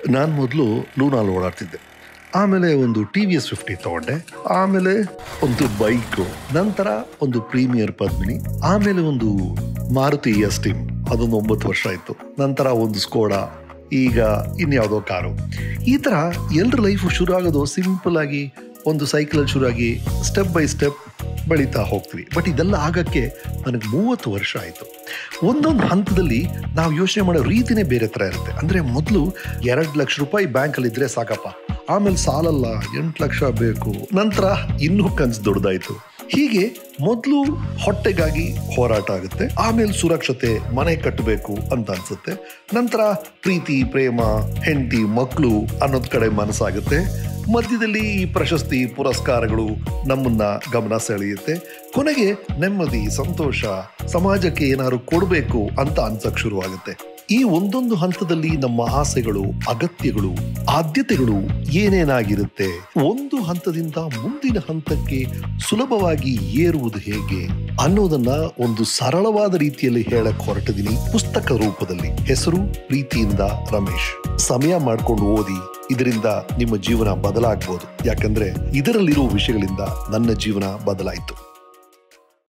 ನಾನು ಮೊದಲು ಲೂನಾಲ್ ಓಡಾಡ್ತಿದ್ದೆ ಆಮೇಲೆ ಒಂದು ಟಿ ವಿ ಎಸ್ ಫಿಫ್ಟಿ ತಗೊಂಡೆ ಆಮೇಲೆ ಒಂದು ಬೈಕು ನಂತರ ಒಂದು ಪ್ರೀಮಿಯರ್ ಪದ್ಮಿನಿ ಆಮೇಲೆ ಒಂದು ಮಾರುತಿ ಎಸ್ ಟೀಮ್ ಅದೊಂದು ಒಂಬತ್ತು ವರ್ಷ ಆಯಿತು ನಂತರ ಒಂದು ಸ್ಕೋಡಾ ಈಗ ಇನ್ಯಾವುದೋ ಕಾರು ಈ ಥರ ಎಲ್ಲರ ಲೈಫು ಶುರು ಆಗೋದು ಸಿಂಪಲ್ ಆಗಿ ಒಂದು ಸೈಕಲಲ್ಲಿ ಶುರು ಆಗಿ ಸ್ಟೆಪ್ ಬೈ ಸ್ಟೆಪ್ ಬೆಳೀತಾ ಹೋಗ್ತೀವಿ ಬಟ್ ಇದೆಲ್ಲ ಆಗಕ್ಕೆ ನನಗೆ ಮೂವತ್ತು ವರ್ಷ ಆಯಿತು ಒಂದೊಂದು ಹಂತದಲ್ಲಿ ನಾವು ಯೋಚನೆ ಮಾಡೋ ರೀತಿನೇ ಬೇರೆ ಥರ ಇರುತ್ತೆ ಅಂದರೆ ಮೊದಲು ಎರಡು ಲಕ್ಷ ರೂಪಾಯಿ ಬ್ಯಾಂಕಲ್ಲಿ ಇದ್ರೆ ಸಾಕಪ್ಪ ಆಮೇಲೆ ಸಾಲಲ್ಲ ಎಂಟು ಲಕ್ಷ ಬೇಕು ನಂತರ ಇನ್ನೂ ಕನ್ಸು ದೊಡ್ಡದಾಯ್ತು ಹೀಗೆ ಮೊದಲು ಹೊಟ್ಟೆಗಾಗಿ ಹೋರಾಟ ಆಗುತ್ತೆ ಆಮೇಲೆ ಸುರಕ್ಷತೆ ಮನೆ ಕಟ್ಟಬೇಕು ಅಂತ ಅನ್ಸುತ್ತೆ ನಂತರ ಪ್ರೀತಿ ಪ್ರೇಮ ಹೆಂಡತಿ ಮಕ್ಕಳು ಅನ್ನೋದ್ ಕಡೆ ಮನಸ್ಸಾಗುತ್ತೆ ಮಧ್ಯದಲ್ಲಿ ಈ ಪ್ರಶಸ್ತಿ ಪುರಸ್ಕಾರಗಳು ನಮ್ಮನ್ನ ಗಮನ ಸೆಳೆಯುತ್ತೆ ಕೊನೆಗೆ ನೆಮ್ಮದಿ ಸಂತೋಷ ಸಮಾಜಕ್ಕೆ ಏನಾದ್ರು ಕೊಡಬೇಕು ಅಂತ ಅನ್ಸಕ್ ಶುರುವಾಗುತ್ತೆ ಈ ಒಂದೊಂದು ಹಂತದಲ್ಲಿ ನಮ್ಮ ಆಸೆಗಳು ಅಗತ್ಯಗಳು ಆದ್ಯತೆಗಳು ಏನೇನಾಗಿರುತ್ತೆ ಒಂದು ಹಂತದಿಂದ ಮುಂದಿನ ಹಂತಕ್ಕೆ ಸುಲಭವಾಗಿ ಏರುವುದು ಹೇಗೆ ಅನ್ನೋದನ್ನ ಒಂದು ಸರಳವಾದ ರೀತಿಯಲ್ಲಿ ಹೇಳಕ್ ಹೊರಟಿದ್ದೀನಿ ಪುಸ್ತಕ ರೂಪದಲ್ಲಿ ಹೆಸರು ಪ್ರೀತಿಯಿಂದ ರಮೇಶ್ ಸಮಯ ಮಾಡ್ಕೊಂಡು ಓದಿ ಇದರಿಂದ ನಿಮ್ಮ ಜೀವನ ಬದಲಾಗ್ಬೋದು ಯಾಕಂದ್ರೆ ಇದರಲ್ಲಿರುವ ವಿಷಯಗಳಿಂದ ನನ್ನ ಜೀವನ ಬದಲಾಯಿತು